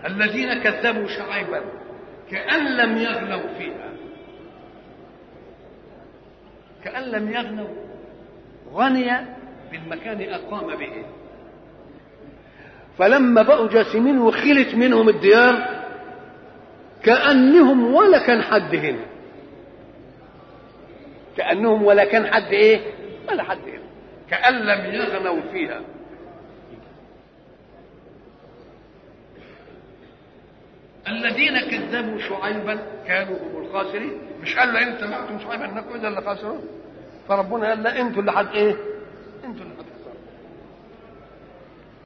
الذين كذبوا شعيبا كأن لم يغنوا فيها كأن لم يغنوا غني بالمكان أقام به فلما بقوا جاسمين وخلت منهم الديار كأنهم ولا كان حد هنا كأنهم ولا كان حد إيه ولا حد هنا كأن لم يغنوا فيها الذين كذبوا شعيبا كانوا هم الخاسرين مش قال له انت سمعتم شعيبا انكم اذا اللي خاسرون فربنا قال لا انتوا اللي حد ايه